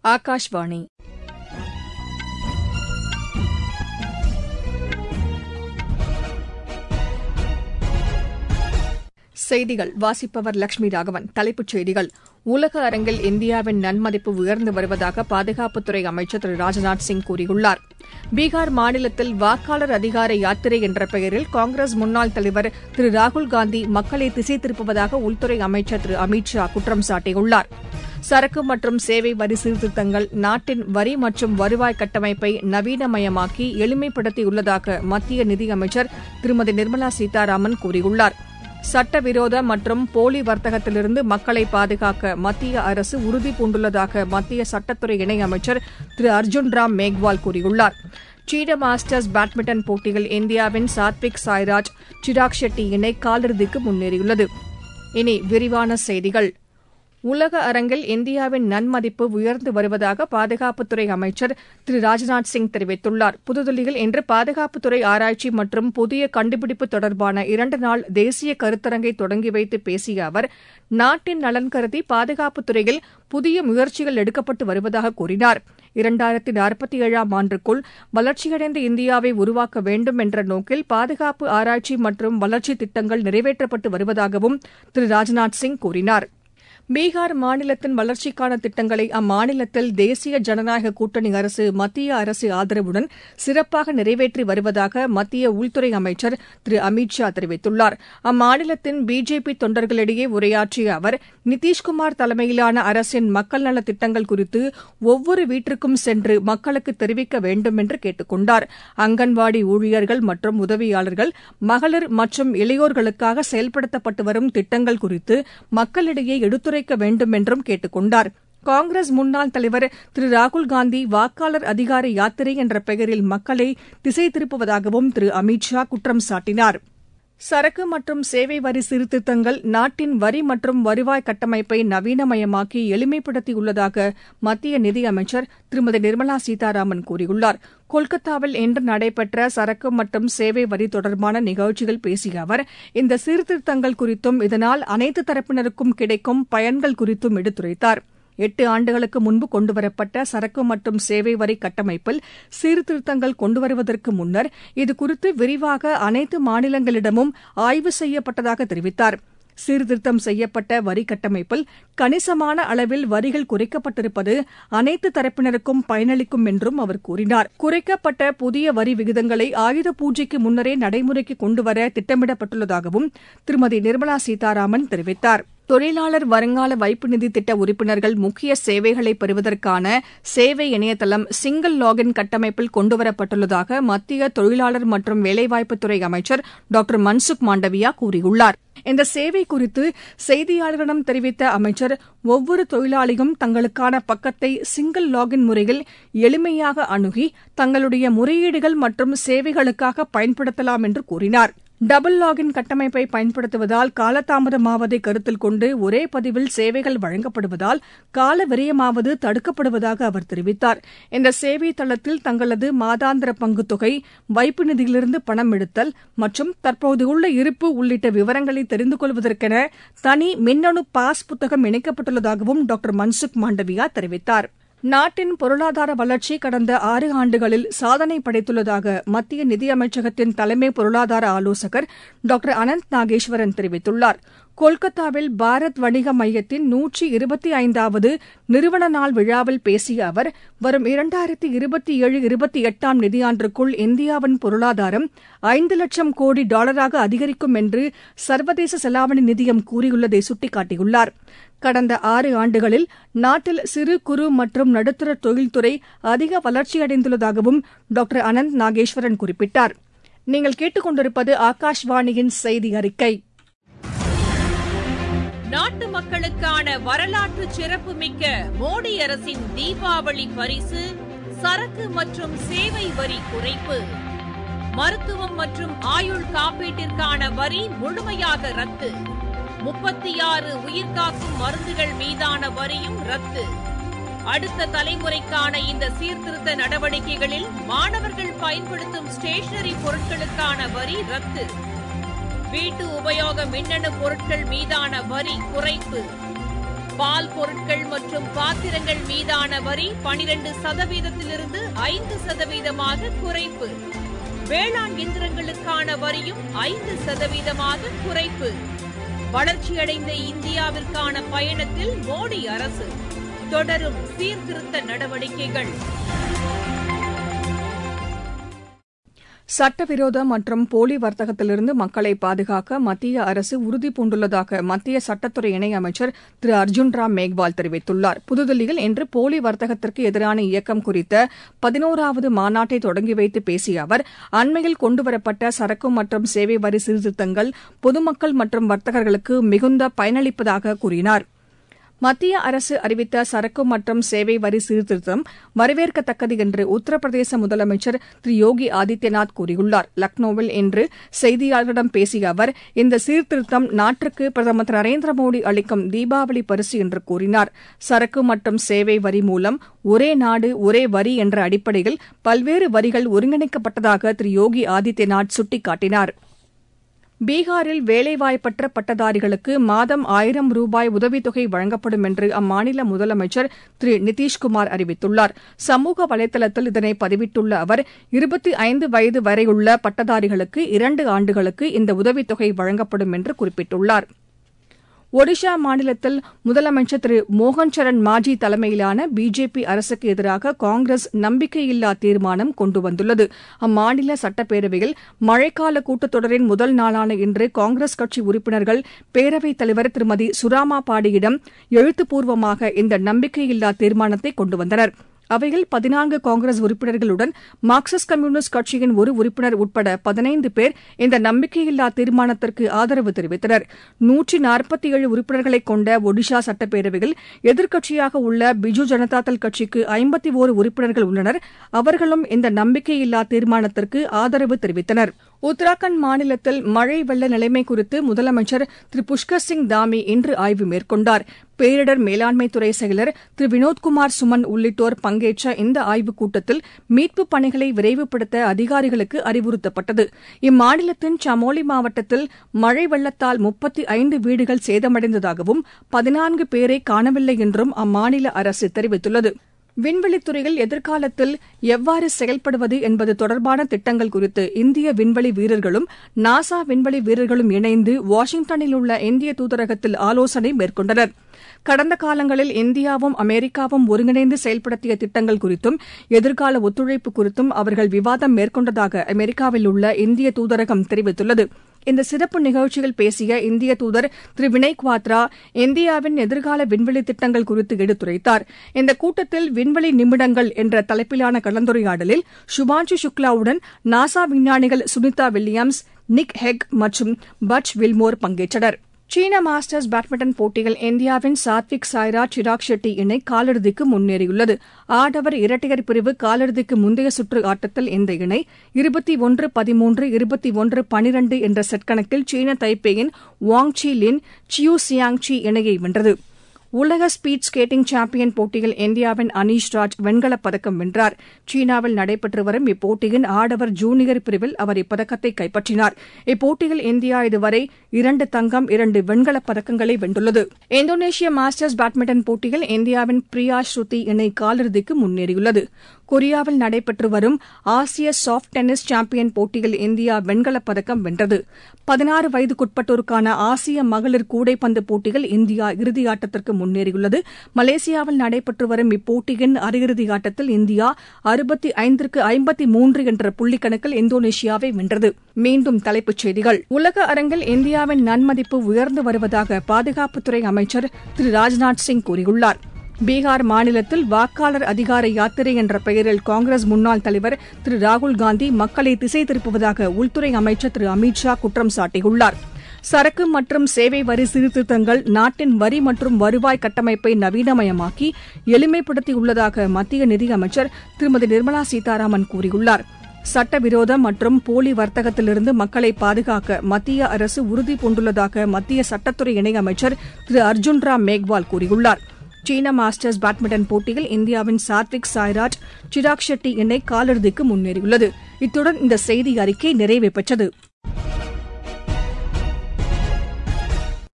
ஆகாஷ்வாணி செய்திகள் வாசிப்பவர் லட்சுமி ராகவன் தலைப்புச் செய்திகள் உலக அரங்கில் இந்தியாவின் நன்மதிப்பு உயர்ந்து வருவதாக பாதுகாப்புத்துறை அமைச்சர் திரு ராஜ்நாத் சிங் கூறியுள்ளார் பீகார் மாநிலத்தில் வாக்காளர் அதிகார யாத்திரை என்ற பெயரில் காங்கிரஸ் முன்னாள் தலைவர் திரு ராகுல்காந்தி மக்களை திசை திருப்புவதாக உள்துறை அமைச்சர் திரு அமித் ஷா குற்றம் சாட்டியுள்ளார் சரக்கு மற்றும் சேவை வரி சீர்திருத்தங்கள் நாட்டின் வரி மற்றும் வருவாய் கட்டமைப்பை நவீனமயமாக்கி எளிமைப்படுத்தியுள்ளதாக மத்திய நிதியமைச்சர் திருமதி நிர்மலா சீதாராமன் கூறியுள்ளார் சட்டவிரோத மற்றும் போலி வர்த்தகத்திலிருந்து மக்களை பாதுகாக்க மத்திய அரசு உறுதி பூண்டுள்ளதாக மத்திய சட்டத்துறை இணையமைச்சர் திரு அர்ஜுன் ராம் மேக்வால் கூறியுள்ளார் சீன மாஸ்டர்ஸ் பேட்மிண்டன் போட்டியில் இந்தியாவின் சாத்விக் சாய்ராஜ் சிராக் ஷெட்டி இணை காலிறுதிக்கு முன்னேறியுள்ளது இனி விரிவான செய்திகள் உலக அரங்கில் இந்தியாவின் நன்மதிப்பு உயர்ந்து வருவதாக பாதுகாப்புத்துறை அமைச்சர் திரு ராஜ்நாத் சிங் தெரிவித்துள்ளார் புதுதில்லியில் இன்று பாதுகாப்புத்துறை ஆராய்ச்சி மற்றும் புதிய கண்டுபிடிப்பு தொடர்பான இரண்டு நாள் தேசிய கருத்தரங்கை தொடங்கி வைத்து பேசிய அவர் நாட்டின் நலன் கருதி பாதுகாப்புத்துறையில் புதிய முயற்சிகள் எடுக்கப்பட்டு வருவதாக கூறினார் இரண்டாயிரத்தி நாற்பத்தி ஏழாம் ஆண்டுக்குள் வளர்ச்சியடைந்த இந்தியாவை உருவாக்க வேண்டும் என்ற நோக்கில் பாதுகாப்பு ஆராய்ச்சி மற்றும் வளர்ச்சி திட்டங்கள் நிறைவேற்றப்பட்டு வருவதாகவும் திரு ராஜ்நாத் சிங் கூறினார் பீகார் மாநிலத்தின் வளர்ச்சிக்கான திட்டங்களை அம்மாநிலத்தில் தேசிய ஜனநாயக கூட்டணி அரசு மத்திய அரசு ஆதரவுடன் சிறப்பாக நிறைவேற்றி வருவதாக மத்திய உள்துறை அமைச்சர் திரு அமித் ஷா தெரிவித்துள்ளார் அம்மாநிலத்தின் பிஜேபி தொண்டர்களிடையே உரையாற்றிய அவர் நிதிஷ்குமார் தலைமையிலான அரசின் மக்கள் நலத் திட்டங்கள் குறித்து ஒவ்வொரு வீட்டிற்கும் சென்று மக்களுக்கு தெரிவிக்க வேண்டும் என்று கேட்டுக் கொண்டார் அங்கன்வாடி ஊழியர்கள் மற்றும் உதவியாளர்கள் மகளிர் மற்றும் இளையோர்களுக்காக செயல்படுத்தப்பட்டு வரும் திட்டங்கள் குறித்து மக்களிடையே எடுத்துரைக்க வேண்டும் என்றும் கேட்டுக் கொண்டார் காங்கிரஸ் முன்னாள் தலைவர் திரு ராகுல்காந்தி வாக்காளர் அதிகார யாத்திரை என்ற பெயரில் மக்களை திசை திருப்புவதாகவும் திரு அமித் ஷா குற்றம் சாட்டினார் சரக்கு மற்றும் சேவை வரி சீர்திருத்தங்கள் நாட்டின் வரி மற்றும் வருவாய் கட்டமைப்பை நவீனமயமாக்கி எளிமைப்படுத்தியுள்ளதாக மத்திய நிதியமைச்சர் திருமதி நிர்மலா சீதாராமன் கூறியுள்ளார் கொல்கத்தாவில் இன்று நடைபெற்ற சரக்கு மற்றும் சேவை வரி தொடர்பான நிகழ்ச்சியில் பேசிய அவர் இந்த சீர்திருத்தங்கள் குறித்தும் இதனால் அனைத்து தரப்பினருக்கும் கிடைக்கும் பயன்கள் குறித்தும் எடுத்துரைத்தாா் எட்டு ஆண்டுகளுக்கு முன்பு கொண்டுவரப்பட்ட சரக்கு மற்றும் சேவை வரி கட்டமைப்பில் சீர்திருத்தங்கள் கொண்டுவருவதற்கு முன்னர் இதுகுறித்து விரிவாக அனைத்து மாநிலங்களிடமும் ஆய்வு செய்யப்பட்டதாக தெரிவித்தார் சீர்திருத்தம் செய்யப்பட்ட வரி கட்டமைப்பில் கணிசமான அளவில் வரிகள் குறைக்கப்பட்டிருப்பது அனைத்து தரப்பினருக்கும் பயனளிக்கும் என்றும் அவர் கூறினார் குறைக்கப்பட்ட புதிய வரி விகிதங்களை ஆயுத பூஜைக்கு முன்னரே நடைமுறைக்கு கொண்டுவர திட்டமிடப்பட்டுள்ளதாகவும் திருமதி நிர்மலா சீதாராமன் தெரிவித்தார் தொழிலாளர் வருங்கால வைப்பு நிதி திட்ட உறுப்பினர்கள் முக்கிய சேவைகளை பெறுவதற்கான சேவை இணையதளம் சிங்கிள் லாகின் கட்டமைப்பில் கொண்டுவரப்பட்டுள்ளதாக மத்திய தொழிலாளர் மற்றும் வேலைவாய்ப்புத்துறை அமைச்சர் டாக்டர் மன்சுக் மாண்டவியா கூறியுள்ளார் இந்த சேவை குறித்து செய்தியாளர்களிடம் தெரிவித்த அமைச்சர் ஒவ்வொரு தொழிலாளியும் தங்களுக்கான பக்கத்தை சிங்கிள் லாகின் முறையில் எளிமையாக அணுகி தங்களுடைய முறையீடுகள் மற்றும் சேவைகளுக்காக பயன்படுத்தலாம் என்று கூறினார் டபுள் லாகின் கட்டமைப்பை பயன்படுத்துவதால் காலதாமதமாவதை கருத்தில் கொண்டு ஒரே பதிவில் சேவைகள் வழங்கப்படுவதால் கால விரயமாவது தடுக்கப்படுவதாக அவர் தெரிவித்தார் இந்த சேவை தளத்தில் தங்களது மாதாந்திர பங்குத் தொகை வைப்பு நிதியிலிருந்து பணம் எடுத்தல் மற்றும் தற்போதுள்ள இருப்பு உள்ளிட்ட விவரங்களை தெரிந்து கொள்வதற்கென தனி மின்னணு பாஸ் புத்தகம் இணைக்கப்பட்டுள்ளதாகவும் டாக்டர் மன்சுக் மாண்டவியா தெரிவித்தாா் நாட்டின் பொருளாதார வளர்ச்சி கடந்த ஆறு ஆண்டுகளில் சாதனை படைத்துள்ளதாக மத்திய நிதியமைச்சகத்தின் தலைமை பொருளாதார ஆலோசகர் டாக்டர் அனந்த் நாகேஸ்வரன் தெரிவித்துள்ளார் கொல்கத்தாவில் பாரத் வணிக மையத்தின் நூற்றி இருபத்தி ஐந்தாவது நிறுவன நாள் விழாவில் பேசிய அவர் வரும் இரண்டாயிரத்தி இருபத்தி ஏழு இருபத்தி எட்டாம் நிதியாண்டிற்குள் இந்தியாவின் பொருளாதாரம் ஐந்து லட்சம் கோடி டாலராக அதிகரிக்கும் என்று சர்வதேச செலாவணி நிதியம் கூறியுள்ளதை சுட்டிக்காட்டியுள்ளார் கடந்த ஆறு ஆண்டுகளில் நாட்டில் சிறு குறு மற்றும் நடுத்தர தொழில்துறை அதிக வளர்ச்சியடைந்துள்ளதாகவும் டாக்டர் அனந்த் நாகேஸ்வரன் குறிப்பிட்டார் நீங்கள் கேட்டுக்கொண்டிருப்பது ஆகாஷ்வாணியின் செய்தி அறிக்கை நாட்டு மக்களுக்கான வரலாற்று சிறப்புமிக்க மோடி அரசின் தீபாவளி பரிசு சரக்கு மற்றும் சேவை வரி குறைப்பு மருத்துவம் மற்றும் ஆயுள் காப்பீட்டிற்கான வரி முழுமையாக ரத்து முப்பத்தி ஆறு உயிர்காக்கும் மருந்துகள் மீதான வரியும் ரத்து அடுத்த தலைமுறைக்கான இந்த சீர்திருத்த நடவடிக்கைகளில் மாணவர்கள் பயன்படுத்தும் ஸ்டேஷனரி பொருட்களுக்கான வரி ரத்து வீட்டு உபயோக மின்னணு பொருட்கள் மீதான வரி குறைப்பு பால் பொருட்கள் மற்றும் பாத்திரங்கள் மீதான வரி பனிரெண்டு சதவீதத்திலிருந்து ஐந்து சதவீதமாக குறைப்பு வேளாண் இயந்திரங்களுக்கான வரியும் ஐந்து சதவீதமாக குறைப்பு வளர்ச்சியடைந்த இந்தியாவிற்கான பயணத்தில் மோடி அரசு தொடரும் சீர்திருத்த நடவடிக்கைகள் சட்டவிரோத மற்றும் போலி வர்த்தகத்திலிருந்து மக்களை பாதுகாக்க மத்திய அரசு உறுதி பூண்டுள்ளதாக மத்திய சட்டத்துறை இணையமைச்சர் திரு அர்ஜுன் ராம் மேக்வால் தெரிவித்துள்ளார் புதுதில்லியில் இன்று போலி வர்த்தகத்திற்கு எதிரான இயக்கம் குறித்த பதினோராவது மாநாட்டை தொடங்கி வைத்து பேசிய அவர் அண்மையில் கொண்டுவரப்பட்ட சரக்கு மற்றும் சேவை வரி சீர்திருத்தங்கள் பொதுமக்கள் மற்றும் வர்த்தகர்களுக்கு மிகுந்த பயனளிப்பதாக கூறினார் மத்திய அரசு அறிவித்த சரக்கு மற்றும் சேவை வரி சீர்திருத்தம் வரவேற்கத்தக்கது என்று உத்தரப்பிரதேச முதலமைச்சர் திரு யோகி ஆதித்யநாத் கூறியுள்ளார் லக்னோவில் இன்று செய்தியாளர்களிடம் பேசிய அவர் இந்த சீர்திருத்தம் நாட்டிற்கு பிரதமர் திரு நரேந்திர மோடி அளிக்கும் தீபாவளி பரிசு என்று கூறினார் சரக்கு மற்றும் சேவை வரி மூலம் ஒரே நாடு ஒரே வரி என்ற அடிப்படையில் பல்வேறு வரிகள் ஒருங்கிணைக்கப்பட்டதாக திரு யோகி ஆதித்யநாத் சுட்டிக்காட்டினார் பீகாரில் வேலைவாய்ப்பற்ற பட்டதாரிகளுக்கு மாதம் ஆயிரம் ரூபாய் உதவித்தொகை வழங்கப்படும் என்று அம்மாநில முதலமைச்சர் திரு நிதிஷ்குமார் அறிவித்துள்ளார் சமூக வலைதளத்தில் இதனை பதிவிட்டுள்ள அவர் இருபத்தி ஐந்து வயது வரையுள்ள பட்டதாரிகளுக்கு இரண்டு ஆண்டுகளுக்கு இந்த உதவித்தொகை வழங்கப்படும் என்று குறிப்பிட்டுள்ளார் ஒடிஷா மாநிலத்தில் முதலமைச்சர் திரு மோகன் சரண் மாஜி தலைமையிலான பிஜேபி அரசுக்கு எதிராக காங்கிரஸ் நம்பிக்கையில்லா தீர்மானம் கொண்டு வந்துள்ளது அம்மாநில சட்டப்பேரவையில் மழைக்கால கூட்டத்தொடரின் முதல் நாளான இன்று காங்கிரஸ் கட்சி உறுப்பினர்கள் பேரவைத் தலைவர் திருமதி சுராமா பாடியிடம் எழுத்துப்பூர்வமாக இந்த நம்பிக்கையில்லா தீர்மானத்தை கொண்டு வந்தனர் அவையில் பதினான்கு காங்கிரஸ் உறுப்பினர்களுடன் மார்க்சிஸ்ட் கம்யூனிஸ்ட் கட்சியின் ஒரு உறுப்பினர் உட்பட பதினைந்து பேர் இந்த நம்பிக்கையில்லா தீர்மானத்திற்கு ஆதரவு தெரிவித்தனர் நூற்றி நாற்பத்தி ஏழு உறுப்பினர்களை கொண்ட ஒடிஷா சட்டப்பேரவையில் எதிர்க்கட்சியாக உள்ள பிஜு ஜனதாதள் கட்சிக்கு ஐம்பத்தி ஓரு உறுப்பினர்கள் உள்ளனர் அவர்களும் இந்த நம்பிக்கையில்லா தீர்மானத்திற்கு ஆதரவு தெரிவித்தனர் உத்தராகண்ட் மாநிலத்தில் மழை வெள்ள நிலைமை குறித்து முதலமைச்சர் திரு புஷ்கர் சிங் தாமி இன்று ஆய்வு மேற்கொண்டார் பேரிடர் மேலாண்மைத்துறை செயலர் திரு வினோத்குமார் சுமன் உள்ளிட்டோர் பங்கேற்ற இந்த ஆய்வுக் கூட்டத்தில் மீட்புப் பணிகளை விரைவுபடுத்த அதிகாரிகளுக்கு அறிவுறுத்தப்பட்டது இம்மாநிலத்தின் சமோலி மாவட்டத்தில் மழை வெள்ளத்தால் முப்பத்தி ஐந்து வீடுகள் சேதமடைந்ததாகவும் பதினான்கு பேரை காணவில்லை என்றும் அம்மாநில அரசு தெரிவித்துள்ளது விண்வெளித்துறையில் எதிர்காலத்தில் எவ்வாறு செயல்படுவது என்பது தொடர்பான திட்டங்கள் குறித்து இந்திய விண்வெளி வீரர்களும் நாசா விண்வெளி வீரர்களும் இணைந்து வாஷிங்டனில் உள்ள இந்திய தூதரகத்தில் ஆலோசனை மேற்கொண்டனர் கடந்த காலங்களில் இந்தியாவும் அமெரிக்காவும் ஒருங்கிணைந்து செயல்படுத்திய திட்டங்கள் குறித்தும் எதிர்கால ஒத்துழைப்பு குறித்தும் அவர்கள் விவாதம் மேற்கொண்டதாக அமெரிக்காவில் உள்ள இந்திய தூதரகம் தெரிவித்துள்ளது இந்த சிறப்பு நிகழ்ச்சியில் பேசிய இந்திய தூதர் திரு வினய் குவாத்ரா இந்தியாவின் எதிர்கால விண்வெளி திட்டங்கள் குறித்து எடுத்துரைத்தார் இந்த கூட்டத்தில் விண்வெளி நிமிடங்கள் என்ற தலைப்பிலான கலந்துரையாடலில் சுபான்ஷு சுக்லாவுடன் நாசா விஞ்ஞானிகள் சுனிதா வில்லியம்ஸ் நிக் ஹெக் மற்றும் பட்ச் வில்மோர் பங்கேற்றனர் சீன மாஸ்டர்ஸ் பேட்மிண்டன் போட்டியில் இந்தியாவின் சாத்விக் சாய்ராஜ் சிராக் ஷெட்டி இணை காலிறுதிக்கு முன்னேறியுள்ளது ஆடவர் இரட்டையர் பிரிவு காலிறுதிக்கு முந்தைய சுற்று ஆட்டத்தில் இந்த இணை இருபத்தி ஒன்று பதிமூன்று இருபத்தி ஒன்று பனிரண்டு என்ற செட் கணக்கில் சீன தைப்பேயின் Wang Chi Lin Chiu Hsiang Chieh இணையை வென்றது உலக ஸ்பீட் ஸ்கேட்டிங் சாம்பியன் போட்டியில் இந்தியாவின் அனீஷ் ராஜ் வெண்கலப் பதக்கம் வென்றார் சீனாவில் நடைபெற்று வரும் இப்போட்டியின் ஆடவர் ஜூனியர் பிரிவில் அவர் இப்பதக்கத்தை கைப்பற்றினார் இப்போட்டியில் இந்தியா இதுவரை இரண்டு தங்கம் இரண்டு வெண்கலப் பதக்கங்களை வென்றுள்ளது இந்தோனேஷிய மாஸ்டர்ஸ் பேட்மிண்டன் போட்டியில் இந்தியாவின் பிரியா ஸ்ருதி இணை காலிறுதிக்கு முன்னேறியுள்ளது கொரியாவில் நடைபெற்று வரும் ஆசிய சாப்ட் டென்னிஸ் சாம்பியன் போட்டியில் இந்தியா வெண்கலப் பதக்கம் வென்றது பதினாறு வயதுக்குட்பட்டோருக்கான ஆசிய மகளிர் கூடைப்பந்து போட்டியில் இந்தியா இறுதியாட்டத்திற்கு முன்னேறியுள்ளது மலேசியாவில் நடைபெற்று வரும் இப்போட்டியின் அரையிறுதி ஆட்டத்தில் இந்தியா அறுபத்தி ஐந்திற்கு ஐம்பத்தி மூன்று என்ற புள்ளிக்கணக்கில் இந்தோனேஷியாவை வென்றது மீண்டும் தலைப்புச் செய்திகள் உலக அரங்கில் இந்தியாவின் நன்மதிப்பு உயர்ந்து வருவதாக பாதுகாப்புத்துறை அமைச்சர் திரு ராஜ்நாத் சிங் கூறியுள்ளார் பீகார் மாநிலத்தில் வாக்காளர் அதிகார யாத்திரை என்ற பெயரில் காங்கிரஸ் முன்னாள் தலைவர் திரு ராகுல்காந்தி மக்களை திசை திருப்புவதாக உள்துறை அமைச்சர் திரு அமித் ஷா குற்றம் சாட்டியுள்ளார் சரக்கு மற்றும் சேவை வரி சீர்திருத்தங்கள் நாட்டின் வரி மற்றும் வருவாய் கட்டமைப்பை நவீனமயமாக்கி எளிமைப்படுத்தியுள்ளதாக மத்திய நிதியமைச்சர் திருமதி நிர்மலா சீதாராமன் கூறியுள்ளார் சட்டவிரோத மற்றும் போலி வர்த்தகத்திலிருந்து மக்களை பாதுகாக்க மத்திய அரசு உறுதி பூண்டுள்ளதாக மத்திய சட்டத்துறை இணையமைச்சர் திரு அர்ஜுன் ராம் மேக்வால் கூறியுள்ளார் சீன மாஸ்டர்ஸ் பேட்மிண்டன் போட்டியில் இந்தியாவின் சாத்விக் சாய்ராஜ் சிராக் ஷெட்டி இணை காலிறுதிக்கு முன்னேறியுள்ளது இத்துடன் இந்த செய்தி அறிக்கை நிறைவு பெற்றது